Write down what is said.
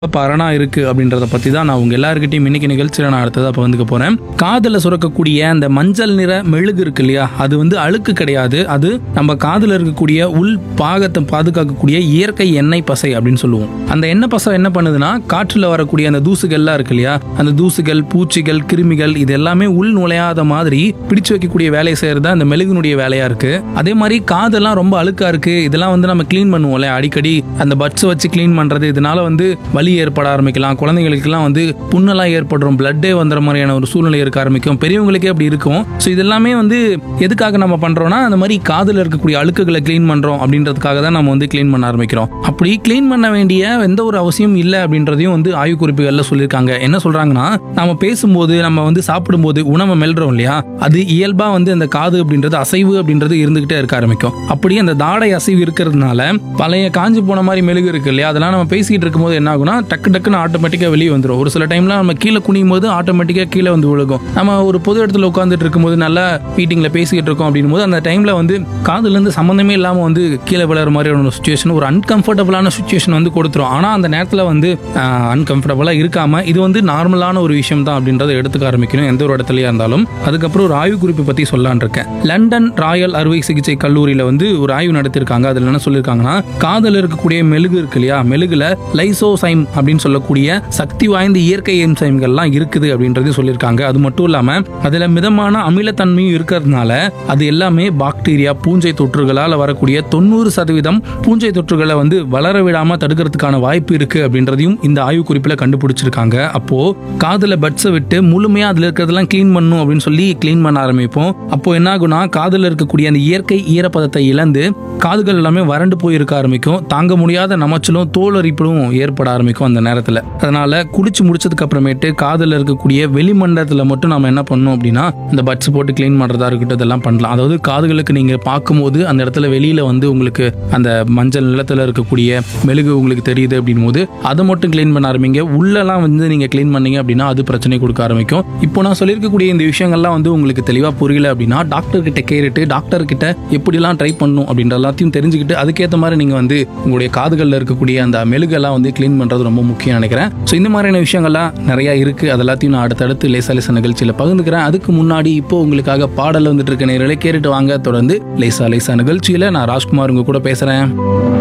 பரணா இருக்கு அப்படின்றத பத்தி தான் நான் உங்க எல்லாருக்கிட்டையும் இன்னைக்கு நிகழ்ச்சியில நான் அடுத்ததா பகிர்ந்துக்க போறேன் காதுல சுரக்கக்கூடிய அந்த மஞ்சள் நிற மெழுகு இருக்கு இல்லையா அது வந்து அழுக்கு கிடையாது அது நம்ம காதுல இருக்கக்கூடிய உள் பாகத்தை பாதுகாக்கக்கூடிய இயற்கை எண்ணெய் பசை அப்படின்னு சொல்லுவோம் அந்த எண்ணெய் பசை என்ன பண்ணுதுன்னா காற்றுல வரக்கூடிய அந்த தூசுகள்லாம் இருக்கு இல்லையா அந்த தூசுகள் பூச்சிகள் கிருமிகள் இது எல்லாமே உள் நுழையாத மாதிரி பிடிச்சு வைக்கக்கூடிய வேலையை செய்யறது அந்த மெழுகுனுடைய வேலையா இருக்கு அதே மாதிரி காதெல்லாம் ரொம்ப அழுக்கா இருக்கு இதெல்லாம் வந்து நம்ம க்ளீன் பண்ணுவோம்ல அடிக்கடி அந்த பட்ஸ் வச்சு க்ளீன் பண்றது இதனால வந்து வலி ஏற்பட ஆரம்பிக்கலாம் குழந்தைங்களுக்குலாம் வந்து புண்ணெல்லாம் ஏற்படும் பிளட்டே வந்துற மாதிரியான ஒரு சூழ்நிலை இருக்க ஆரம்பிக்கும் பெரியவங்களுக்கே அப்படி இருக்கும் ஸோ இதெல்லாமே வந்து எதுக்காக நம்ம பண்றோம்னா அந்த மாதிரி காதுல இருக்கக்கூடிய அழுக்குகளை க்ளீன் பண்றோம் அப்படின்றதுக்காக தான் நம்ம வந்து க்ளீன் பண்ண ஆரம்பிக்கிறோம் அப்படி க்ளீன் பண்ண வேண்டிய எந்த ஒரு அவசியம் இல்லை அப்படின்றதையும் வந்து ஆய்வு குறிப்புகள்ல சொல்லியிருக்காங்க என்ன சொல்றாங்கன்னா நம்ம பேசும்போது நம்ம வந்து சாப்பிடும்போது உணவை மெல்றோம் இல்லையா அது இயல்பா வந்து அந்த காது அப்படின்றது அசைவு அப்படின்றது இருந்துகிட்டே இருக்க ஆரம்பிக்கும் அப்படி அந்த தாடை அசைவு இருக்கிறதுனால பழைய காஞ்சு போன மாதிரி மெழுகு இருக்கு இல்லையா அதெல்லாம் நம்ம பேசிக்கிட்டு இருக்கும்போது என்ன ஆகும்னா டக்கு டக்குன்னு ஆட்டோமேட்டிக்காக வெளியே வந்துடும் ஒரு சில டைம்ல நம்ம கீழே குனியும் போது ஆட்டோமேட்டிக்காக கீழே வந்து விழுகும் நம்ம ஒரு பொது இடத்துல உட்காந்துட்டு இருக்கும்போது நல்லா மீட்டிங்ல பேசிக்கிட்டு இருக்கோம் அப்படின்னும் போது அந்த டைம்ல வந்து காதுல இருந்து சம்மந்தமே இல்லாம வந்து கீழே விழுற மாதிரியான ஒரு சுச்சுவேஷன் ஒரு அன்கம்ஃபர்டபுளான சுச்சுவேஷன் வந்து கொடுத்துரும் ஆனா அந்த நேரத்துல வந்து அன்கம்ஃபர்டபுளா இருக்காம இது வந்து நார்மலான ஒரு விஷயம் தான் அப்படின்றத எடுத்துக்க ஆரம்பிக்கணும் எந்த ஒரு இடத்துலயா இருந்தாலும் அதுக்கப்புறம் ஒரு ஆய்வு குறிப்பு பத்தி சொல்லலான் இருக்கேன் லண்டன் ராயல் அறுவை சிகிச்சை கல்லூரியில வந்து ஒரு ஆய்வு நடத்திருக்காங்க அதுல என்ன சொல்லியிருக்காங்கன்னா காதல் இருக்கக்கூடிய மெழுகு இருக்கு இல்லையா மெழுகுல லைசோசைம் அப்படின்னு சொல்லக்கூடிய சக்தி வாய்ந்த இயற்கை என்சைம்கள்லாம் இருக்குது அப்படின்றது சொல்லியிருக்காங்க அது மட்டும் இல்லாம அதுல மிதமான அமிலத்தன்மையும் இருக்கிறதுனால அது எல்லாமே பாக்டீரியா பூஞ்சை தொற்றுகளால் வரக்கூடிய தொண்ணூறு சதவீதம் பூஞ்சை தொற்றுகளை வந்து வளர விடாம தடுக்கிறதுக்கான வாய்ப்பு இருக்கு அப்படின்றதையும் இந்த ஆய்வு குறிப்பில் கண்டுபிடிச்சிருக்காங்க அப்போ காதுல பட்ஸை விட்டு முழுமையா அதுல இருக்கிறதெல்லாம் க்ளீன் பண்ணும் அப்படின்னு சொல்லி க்ளீன் பண்ண ஆரம்பிப்போம் அப்போ என்ன ஆகும்னா காதுல இருக்கக்கூடிய அந்த இயற்கை ஈரப்பதத்தை இழந்து காதுகள் எல்லாமே வறண்டு போய் இருக்க ஆரம்பிக்கும் தாங்க முடியாத நமச்சலும் தோலரிப்பிலும் ஏற்பட ஆரம்பிக்கும் அந்த நேரத்தில் அதனால குடிச்சு முடிச்சதுக்கு அப்புறமேட்டு காதில் இருக்கக்கூடிய வெளிமண்டலத்தில் மட்டும் நம்ம என்ன பண்ணணும் அப்படின்னா இந்த பட்ஸ் போட்டு க்ளீன் பண்ணுறதா இருக்கட்டும் இதெல்லாம் பண்ணலாம் அதாவது காதுகளுக்கு நீங்கள் பார்க்கும்போது அந்த இடத்துல வெளியில் வந்து உங்களுக்கு அந்த மஞ்சள் நிலத்தில் இருக்கக்கூடிய மெழுகு உங்களுக்கு தெரியுது அப்படின் போது அதை மட்டும் க்ளீன் பண்ண ஆரம்பிங்க உள்ளெல்லாம் வந்து நீங்கள் க்ளீன் பண்ணீங்க அப்படின்னா அது பிரச்சனை கொடுக்க ஆரம்பிக்கும் இப்போ நான் சொல்லியிருக்கக்கூடிய இந்த விஷயங்கள்லாம் வந்து உங்களுக்கு தெளிவாக புரியல அப்படின்னா டாக்டர் கிட்ட கேட்டுட்டு டாக்டர் கிட்ட எப்படிலாம் ட்ரை பண்ணணும் அப்படின்ற எல்லாத்தையும் தெரிஞ்சுக்கிட்டு அதுக்கேற்ற மாதிரி நீங்கள் வந்து உங்களுடைய காதுகளில் இருக்கக்கூடிய அந்த மெழுகெல்லாம் வந்து க்ளீன் பண்ணுறது ரொம்ப முக்கியம் நினைக்கிறேன் ஸோ இந்த மாதிரியான விஷயங்கள்லாம் நிறையா இருக்குது அது எல்லாத்தையும் நான் அடுத்தடுத்து லேசா லேசா நிகழ்ச்சியில் பகிர்ந்துக்கிறேன் அதுக்கு முன்னாடி இப்போ உங்களுக்காக பாடல் வந்துட்டு இருக்க நேரலை கேட்டுட்டு வாங்க தொடர்ந்து லேசா லேசா நிகழ்ச்சியில் நான் ராஜ்குமார் உங்க கூட பேசுகிறேன்